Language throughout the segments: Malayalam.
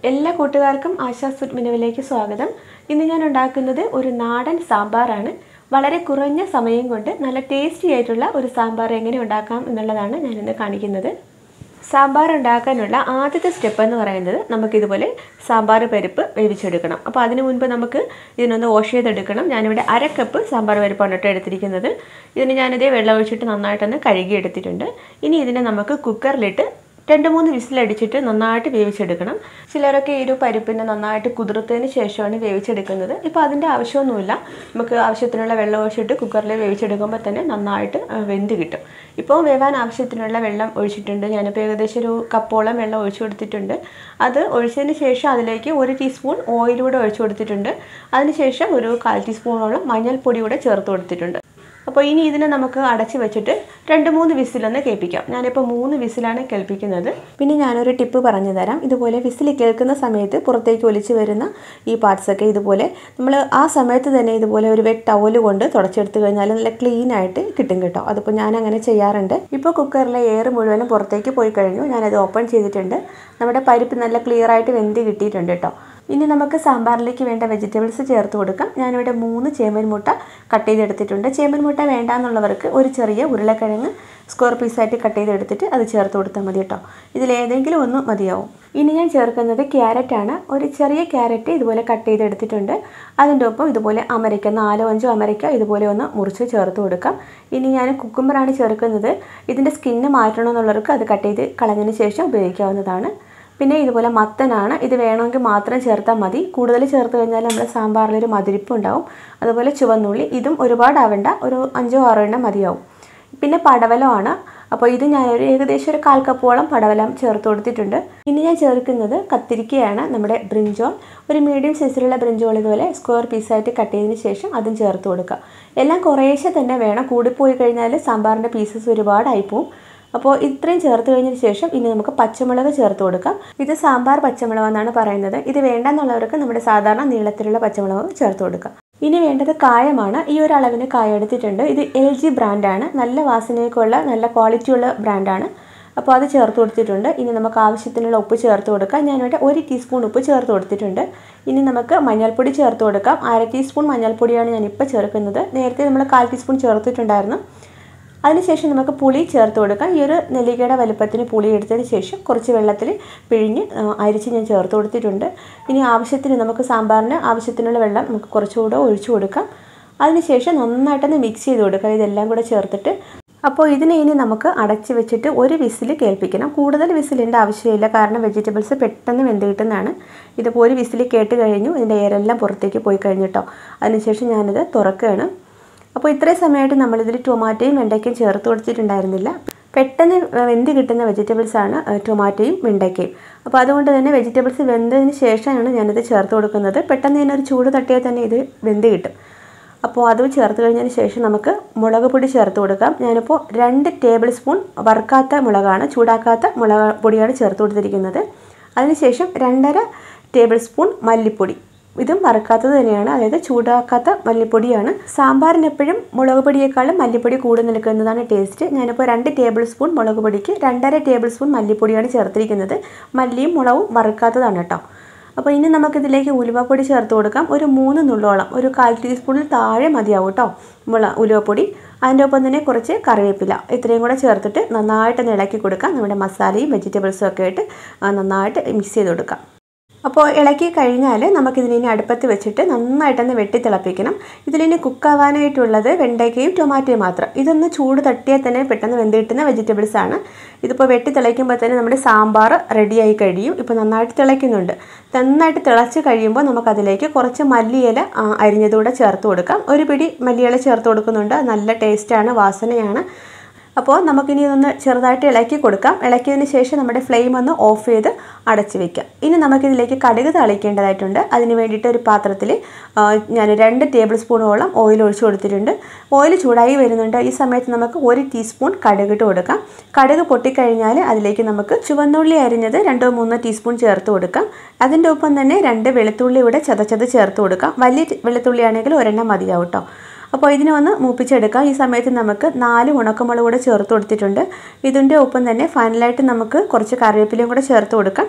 എല്ലാ കൂട്ടുകാർക്കും ആശാസ് ഫുഡ് മെനുവിലേക്ക് സ്വാഗതം ഇന്ന് ഞാൻ ഉണ്ടാക്കുന്നത് ഒരു നാടൻ സാമ്പാറാണ് വളരെ കുറഞ്ഞ സമയം കൊണ്ട് നല്ല ടേസ്റ്റി ആയിട്ടുള്ള ഒരു സാമ്പാർ എങ്ങനെ ഉണ്ടാക്കാം എന്നുള്ളതാണ് ഞാനിന്ന് കാണിക്കുന്നത് സാമ്പാർ ഉണ്ടാക്കാനുള്ള ആദ്യത്തെ സ്റ്റെപ്പ് എന്ന് പറയുന്നത് നമുക്കിതുപോലെ സാമ്പാർ പരിപ്പ് വേവിച്ചെടുക്കണം അപ്പോൾ അതിന് മുൻപ് നമുക്ക് ഇതിനൊന്ന് വാഷ് ചെയ്തെടുക്കണം ഞാനിവിടെ അര കപ്പ് സാമ്പാർ പരിപ്പാണ് കേട്ടോ എടുത്തിരിക്കുന്നത് ഇതിന് ഞാനിതേ വെള്ളം ഒഴിച്ചിട്ട് നന്നായിട്ടൊന്ന് കഴുകി എടുത്തിട്ടുണ്ട് ഇനി ഇതിനെ നമുക്ക് കുക്കറിലിട്ട് രണ്ട് മൂന്ന് വിസിലടിച്ചിട്ട് നന്നായിട്ട് വേവിച്ചെടുക്കണം ചിലരൊക്കെ ഈ ഒരു പരിപ്പിനെ നന്നായിട്ട് കുതിർത്തതിന് ശേഷമാണ് വേവിച്ചെടുക്കുന്നത് ഇപ്പോൾ അതിൻ്റെ ആവശ്യമൊന്നുമില്ല നമുക്ക് ആവശ്യത്തിനുള്ള വെള്ളം ഒഴിച്ചിട്ട് കുക്കറിൽ വേവിച്ചെടുക്കുമ്പോൾ തന്നെ നന്നായിട്ട് ആ, വെന്ത് കിട്ടും ഇപ്പോൾ വേവാൻ ആവശ്യത്തിനുള്ള വെള്ളം ഒഴിച്ചിട്ടുണ്ട് ഞാനിപ്പോൾ ഏകദേശം ഒരു കപ്പോളം വെള്ളം ഒഴിച്ചു കൊടുത്തിട്ടുണ്ട് അത് ഒഴിച്ചതിന് ശേഷം അതിലേക്ക് ഒരു ടീസ്പൂൺ ഓയിലൂടെ ഒഴിച്ചു കൊടുത്തിട്ടുണ്ട് അതിനുശേഷം ഒരു കാൽ ടീസ്പൂണോളം മഞ്ഞൾപ്പൊടി കൂടെ ചേർത്ത് കൊടുത്തിട്ടുണ്ട് അപ്പോൾ ഇനി ഇതിനെ നമുക്ക് അടച്ച് വെച്ചിട്ട് രണ്ട് മൂന്ന് വിസിലൊന്ന് കേൾപ്പിക്കാം ഞാനിപ്പോൾ മൂന്ന് വിസിലാണ് കേൾപ്പിക്കുന്നത് പിന്നെ ഞാനൊരു ടിപ്പ് പറഞ്ഞു തരാം ഇതുപോലെ വിസിൽ കേൾക്കുന്ന സമയത്ത് പുറത്തേക്ക് ഒലിച്ച് വരുന്ന ഈ പാർട്സൊക്കെ ഇതുപോലെ നമ്മൾ ആ സമയത്ത് തന്നെ ഇതുപോലെ ഒരു വെറ്റ് ടവൽ കൊണ്ട് തുടച്ചെടുത്ത് കഴിഞ്ഞാൽ നല്ല ക്ലീൻ ആയിട്ട് കിട്ടും കേട്ടോ അതിപ്പോൾ ഞാൻ അങ്ങനെ ചെയ്യാറുണ്ട് ഇപ്പോൾ കുക്കറിലെ എയർ മുഴുവനും പുറത്തേക്ക് പോയി കഴിഞ്ഞു ഞാനത് ഓപ്പൺ ചെയ്തിട്ടുണ്ട് നമ്മുടെ പരിപ്പ് നല്ല ക്ലിയർ ആയിട്ട് വെന്ത് കിട്ടിയിട്ടുണ്ട് കേട്ടോ ഇനി നമുക്ക് സാമ്പാറിലേക്ക് വേണ്ട വെജിറ്റബിൾസ് ചേർത്ത് കൊടുക്കാം ഞാനിവിടെ മൂന്ന് ചേമ്പൻ മുട്ട കട്ട് ചെയ്തെടുത്തിട്ടുണ്ട് ചേമ്പൻ മുട്ട വേണ്ടാന്നുള്ളവർക്ക് ഒരു ചെറിയ ഉരുളക്കിഴങ്ങ് സ്ക്വയർ പീസായിട്ട് കട്ട് ചെയ്തെടുത്തിട്ട് അത് ചേർത്ത് കൊടുത്താൽ മതി കേട്ടോ ഇതിലേതെങ്കിലും ഒന്ന് മതിയാവും ഇനി ഞാൻ ചേർക്കുന്നത് ക്യാരറ്റാണ് ഒരു ചെറിയ ക്യാരറ്റ് ഇതുപോലെ കട്ട് ചെയ്തെടുത്തിട്ടുണ്ട് അതിൻ്റെ ഒപ്പം ഇതുപോലെ അമരിക്ക നാലോ അഞ്ചോ അമരിക്ക ഇതുപോലെ ഒന്ന് മുറിച്ച് ചേർത്ത് കൊടുക്കാം ഇനി ഞാൻ കുക്കുമ്പറാണ് ചേർക്കുന്നത് ഇതിൻ്റെ സ്കിന്ന് മാറ്റണമെന്നുള്ളവർക്ക് അത് കട്ട് ചെയ്ത് കളഞ്ഞതിന് ശേഷം ഉപയോഗിക്കാവുന്നതാണ് പിന്നെ ഇതുപോലെ മത്തനാണ് ഇത് വേണമെങ്കിൽ മാത്രം ചേർത്താൽ മതി കൂടുതൽ ചേർത്ത് കഴിഞ്ഞാൽ നമ്മുടെ സാമ്പാറിൽ ഒരു മതിരിപ്പ് ഉണ്ടാവും അതുപോലെ ചുവന്നുള്ളി ഇതും ഒരുപാടാവണ്ട ഒരു അഞ്ചോ ആറോ എണ്ണം മതിയാവും പിന്നെ പടവലമാണ് അപ്പോൾ ഇത് ഞാനൊരു ഏകദേശം ഒരു കാൽ കപ്പോളം പടവലം ചേർത്ത് കൊടുത്തിട്ടുണ്ട് ഇനി ഞാൻ ചേർക്കുന്നത് കത്തിരിക്കയാണ് നമ്മുടെ ബ്രിഞ്ചോൾ ഒരു മീഡിയം സൈസിലുള്ള ബ്രിഞ്ചോൾ ഇതുപോലെ സ്ക്വയർ പീസായിട്ട് കട്ട് ചെയ്തതിന് ശേഷം അതും ചേർത്ത് കൊടുക്കുക എല്ലാം കുറേശ്ശെ തന്നെ വേണം കൂടിപ്പോയി കഴിഞ്ഞാൽ സാമ്പാറിൻ്റെ പീസസ് ഒരുപാടായി പോവും അപ്പോൾ ഇത്രയും ചേർത്ത് കഴിഞ്ഞതിന് ശേഷം ഇനി നമുക്ക് പച്ചമുളക് ചേർത്ത് കൊടുക്കാം ഇത് സാമ്പാർ പച്ചമുളക് എന്നാണ് പറയുന്നത് ഇത് വേണ്ടെന്നുള്ളവർക്ക് നമ്മുടെ സാധാരണ നീളത്തിലുള്ള പച്ചമുളക് ചേർത്ത് കൊടുക്കാം ഇനി വേണ്ടത് കായമാണ് ഈ ഒരു അളവിന് കായം എടുത്തിട്ടുണ്ട് ഇത് എൽ ജി ബ്രാൻഡാണ് നല്ല വാസനയൊക്കെയുള്ള നല്ല ക്വാളിറ്റിയുള്ള ബ്രാൻഡാണ് അപ്പോൾ അത് ചേർത്ത് കൊടുത്തിട്ടുണ്ട് ഇനി നമുക്ക് ആവശ്യത്തിനുള്ള ഉപ്പ് ചേർത്ത് കൊടുക്കാം ഞാനിവിടെ ഒരു ടീസ്പൂൺ ഉപ്പ് ചേർത്ത് കൊടുത്തിട്ടുണ്ട് ഇനി നമുക്ക് മഞ്ഞൾപ്പൊടി ചേർത്ത് കൊടുക്കാം അര ടീസ്പൂൺ മഞ്ഞൾപ്പൊടിയാണ് ഞാനിപ്പോൾ ചേർക്കുന്നത് നേരത്തെ നമ്മൾ കാൽ ടീസ്പൂൺ ചേർത്തിട്ടുണ്ടായിരുന്നു അതിനുശേഷം നമുക്ക് പുളി ചേർത്ത് കൊടുക്കാം ഈ ഒരു നെല്ലിക്കയുടെ വലുപ്പത്തിന് പുളി എടുത്തതിന് ശേഷം കുറച്ച് വെള്ളത്തിൽ പിഴിഞ്ഞ് ആ, അരിച്ച് ഞാൻ ചേർത്ത് കൊടുത്തിട്ടുണ്ട് ഇനി ആവശ്യത്തിന് നമുക്ക് സാമ്പാറിന് ആവശ്യത്തിനുള്ള വെള്ളം നമുക്ക് കുറച്ചുകൂടെ ഒഴിച്ചു കൊടുക്കാം അതിനുശേഷം നന്നായിട്ടൊന്ന് മിക്സ് ചെയ്ത് കൊടുക്കാം ഇതെല്ലാം കൂടെ ചേർത്തിട്ട് അപ്പോൾ ഇതിനെ ഇനി നമുക്ക് അടച്ച് വെച്ചിട്ട് ഒരു വിസിൽ കേൾപ്പിക്കണം കൂടുതൽ വിസിലിൻ്റെ ആവശ്യമില്ല കാരണം വെജിറ്റബിൾസ് പെട്ടെന്ന് വെന്ത് കിട്ടുന്നതാണ് ഇതിപ്പോൾ ഒരു വിസിൽ കേട്ട് കഴിഞ്ഞു ഇതിൻ്റെ എയറെല്ലാം പുറത്തേക്ക് പോയി കഴിഞ്ഞിട്ടോ അതിനുശേഷം ഞാനിത് തുറക്കുകയാണ് അപ്പോൾ ഇത്രയും സമയമായിട്ട് നമ്മളിതിൽ ടൊമാറ്റോയും വെണ്ടയ്ക്കയും ചേർത്ത് കൊടുത്തിട്ടുണ്ടായിരുന്നില്ല പെട്ടെന്ന് വെന്ത് കിട്ടുന്ന വെജിറ്റബിൾസ് ആണ് ഏഹ്, ടൊമാറ്റോയും വെണ്ടയ്ക്കയും അപ്പോൾ അതുകൊണ്ട് തന്നെ വെജിറ്റബിൾസ് വെന്തതിന് ശേഷമാണ് ഞാനിത് ചേർത്ത് കൊടുക്കുന്നത് പെട്ടെന്ന് തന്നെ ഒരു ചൂട് തട്ടിയാൽ തന്നെ ഇത് വെന്ത് കിട്ടും അപ്പോൾ അത് ചേർത്ത് കഴിഞ്ഞതിന് ശേഷം നമുക്ക് മുളക് പൊടി ചേർത്ത് കൊടുക്കാം ഞാനിപ്പോൾ രണ്ട് ടേബിൾ സ്പൂൺ വറുക്കാത്ത മുളകാണ് ചൂടാക്കാത്ത മുളക് പൊടിയാണ് ചേർത്ത് കൊടുത്തിരിക്കുന്നത് അതിനുശേഷം രണ്ടര ടേബിൾ സ്പൂൺ മല്ലിപ്പൊടി ഇതും വറുക്കാത്തത് തന്നെയാണ് അതായത് ചൂടാക്കാത്ത മല്ലിപ്പൊടിയാണ് സാമ്പാറിന് എപ്പോഴും മുളക് പൊടിയേക്കാളും മല്ലിപ്പൊടി കൂടി നിൽക്കുന്നതാണ് ടേസ്റ്റ് ഞാനിപ്പോൾ രണ്ട് ടേബിൾ സ്പൂൺ മുളക് പൊടിക്ക് രണ്ടര ടേബിൾ സ്പൂൺ മല്ലിപ്പൊടിയാണ് ചേർത്തിരിക്കുന്നത് മല്ലിയും മുളകും വറുക്കാത്തതാണ് കേട്ടോ അപ്പോൾ ഇനി നമുക്കിതിലേക്ക് ഉലുവപ്പൊടി ചേർത്ത് കൊടുക്കാം ഒരു മൂന്ന് നുള്ളോളം ഒരു കാൽ ടീസ്പൂണിൽ താഴെ മതിയാവും കേട്ടോ മുള ഉലുവപ്പൊടി അതിൻ്റെ ഒപ്പം തന്നെ കുറച്ച് കറിവേപ്പില ഇത്രയും കൂടെ ചേർത്തിട്ട് നന്നായിട്ട് ഇളക്കി കൊടുക്കാം നമ്മുടെ മസാലയും വെജിറ്റബിൾസും ഒക്കെ ആയിട്ട് ആ, നന്നായിട്ട് മിക്സ് ചെയ്ത് കൊടുക്കാം അപ്പോൾ ഇളക്കി കഴിഞ്ഞാൽ നമുക്കിതിനെ ഇനി അടുപ്പത്ത് വെച്ചിട്ട് നന്നായിട്ടൊന്ന് വെട്ടി തിളപ്പിക്കണം ഇതിലിനി കുക്കാവാനായിട്ടുള്ളത് വെണ്ടയ്ക്കയും ടൊമാറ്റോയും മാത്രം ഇതൊന്ന് ചൂട് തട്ടിയാൽ തന്നെ പെട്ടെന്ന് വെന്ത് കിട്ടുന്ന വെജിറ്റബിൾസ് ആണ് ഇതിപ്പോൾ വെട്ടി തിളയ്ക്കുമ്പോൾ തന്നെ നമ്മുടെ സാമ്പാർ റെഡിയായി കഴിയും ഇപ്പോൾ നന്നായിട്ട് തിളയ്ക്കുന്നുണ്ട് നന്നായിട്ട് തിളച്ച് കഴിയുമ്പോൾ നമുക്കതിലേക്ക് കുറച്ച് മല്ലിയില ആ, അരിഞ്ഞതുകൂടെ ചേർത്ത് കൊടുക്കാം ഒരു പിടി മല്ലിയില ചേർത്ത് കൊടുക്കുന്നുണ്ട് നല്ല ടേസ്റ്റാണ് വാസനയാണ് അപ്പോൾ നമുക്കിനി ഇതൊന്ന് ചെറുതായിട്ട് ഇളക്കി കൊടുക്കാം ഇളക്കിയതിന് ശേഷം നമ്മുടെ ഫ്ലെയിം ഒന്ന് ഓഫ് ചെയ്ത് അടച്ച് വെക്കാം ഇനി നമുക്കിതിലേക്ക് കടുക് തളിക്കേണ്ടതായിട്ടുണ്ട് അതിന് വേണ്ടിയിട്ട് ഒരു പാത്രത്തിൽ ആ, ഞാൻ രണ്ട് ടേബിൾ സ്പൂണോളം ഓയിൽ ഒഴിച്ചു കൊടുത്തിട്ടുണ്ട് ഓയിൽ ചൂടായി വരുന്നുണ്ട് ഈ സമയത്ത് നമുക്ക് ഒരു ടീസ്പൂൺ കടുക് ഇട്ട് കൊടുക്കാം കടുക് പൊട്ടിക്കഴിഞ്ഞാൽ അതിലേക്ക് നമുക്ക് ചുവന്നുള്ളി അരിഞ്ഞത് രണ്ടോ മൂന്നോ ടീസ്പൂൺ ചേർത്ത് കൊടുക്കാം അതിൻ്റെ ഒപ്പം തന്നെ രണ്ട് വെളുത്തുള്ളി ഇവിടെ ചതച്ചത് ചേർത്ത് കൊടുക്കാം വലിയ വെളുത്തുള്ളി ആണെങ്കിൽ ഒരെണ്ണം മതിയാവും കേട്ടോ അപ്പോൾ ഇതിനെ ഒന്ന് മൂപ്പിച്ചെടുക്കാം ഈ സമയത്ത് നമുക്ക് നാല് ഉണക്കമുളക് കൂടെ ചേർത്ത് കൊടുത്തിട്ടുണ്ട് ഇതിൻ്റെ ഒപ്പം തന്നെ ഫൈനലായിട്ട് നമുക്ക് കുറച്ച് കറിവേപ്പിലയും കൂടെ ചേർത്ത് കൊടുക്കാം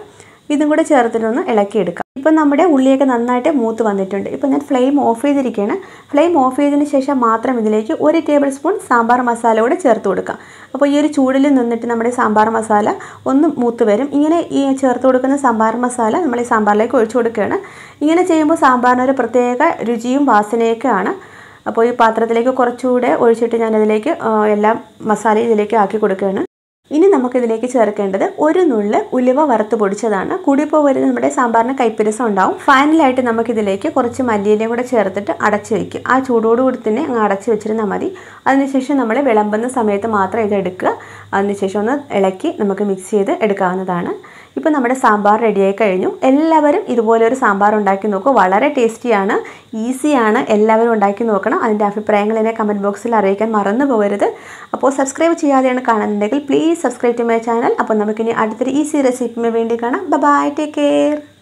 ഇതും കൂടെ ചേർത്തിട്ടൊന്ന് ഇളക്കിയെടുക്കാം ഇപ്പം നമ്മുടെ ഉള്ളിയൊക്കെ നന്നായിട്ട് മൂത്ത് വന്നിട്ടുണ്ട് ഇപ്പം ഞാൻ ഫ്ലെയിം ഓഫ് ചെയ്തിരിക്കുകയാണ് ഫ്ലെയിം ഓഫ് ചെയ്തതിന് ശേഷം മാത്രം ഇതിലേക്ക് ഒരു ടേബിൾ സ്പൂൺ സാമ്പാർ മസാല കൂടെ ചേർത്ത് കൊടുക്കാം അപ്പോൾ ഈ ഒരു ചൂടിൽ നിന്നിട്ട് നമ്മുടെ സാമ്പാർ മസാല ഒന്ന് മൂത്ത് വരും ഇങ്ങനെ ഈ ചേർത്ത് കൊടുക്കുന്ന സാമ്പാർ മസാല നമ്മൾ ഈ സാമ്പാറിലേക്ക് ഒഴിച്ചു കൊടുക്കുകയാണ് ഇങ്ങനെ ചെയ്യുമ്പോൾ സാമ്പാറിനൊരു പ്രത്യേക രുചിയും വാസനയൊക്കെയാണ് അപ്പോൾ ഈ പാത്രത്തിലേക്ക് കുറച്ചുകൂടെ ഒഴിച്ചിട്ട് ഞാനതിലേക്ക് എല്ലാം മസാല ഇതിലേക്ക് ആക്കി കൊടുക്കുകയാണ് ഇനി നമുക്കിതിലേക്ക് ചേർക്കേണ്ടത് ഒരു നുള്ള് ഉലുവ വറുത്ത് പൊടിച്ചതാണ് കൂടിപ്പോൾ വരുന്ന നമ്മുടെ സാമ്പാറിന് കൈപ്പിരസം ഉണ്ടാവും ഫൈനലായിട്ട് നമുക്കിതിലേക്ക് കുറച്ച് മല്ലിയിലയും കൂടെ ചേർത്തിട്ട് അടച്ച് വയ്ക്കും ആ ചൂടോടുകൂടി തന്നെ അങ്ങ് അടച്ച് വെച്ചിരുന്നാൽ മതി അതിനുശേഷം നമ്മൾ വിളമ്പുന്ന സമയത്ത് മാത്രം ഇത് എടുക്കുക അതിനുശേഷം ഒന്ന് ഇളക്കി നമുക്ക് മിക്സ് ചെയ്ത് എടുക്കാവുന്നതാണ് ഇപ്പോൾ നമ്മുടെ സാമ്പാർ റെഡിയായി കഴിഞ്ഞു എല്ലാവരും ഇതുപോലെ ഒരു സാമ്പാർ ഉണ്ടാക്കി നോക്കൂ വളരെ ടേസ്റ്റിയാണ് ഈസിയാണ് എല്ലാവരും ഉണ്ടാക്കി നോക്കണം അതിൻ്റെ അഭിപ്രായങ്ങൾ എന്നെ കമൻറ്റ് ബോക്സിൽ അറിയിക്കാൻ മറന്നു പോകരുത് അപ്പോൾ സബ്സ്ക്രൈബ് ചെയ്യാതെയാണ് കാണുന്നുണ്ടെങ്കിൽ please subscribe to my channel അപ്പോൾ നമുക്കിനി അടുത്തൊരു ഈസി റെസിപ്പിന് വേണ്ടി കാണാം ബൈ ടേക്ക് കെയർ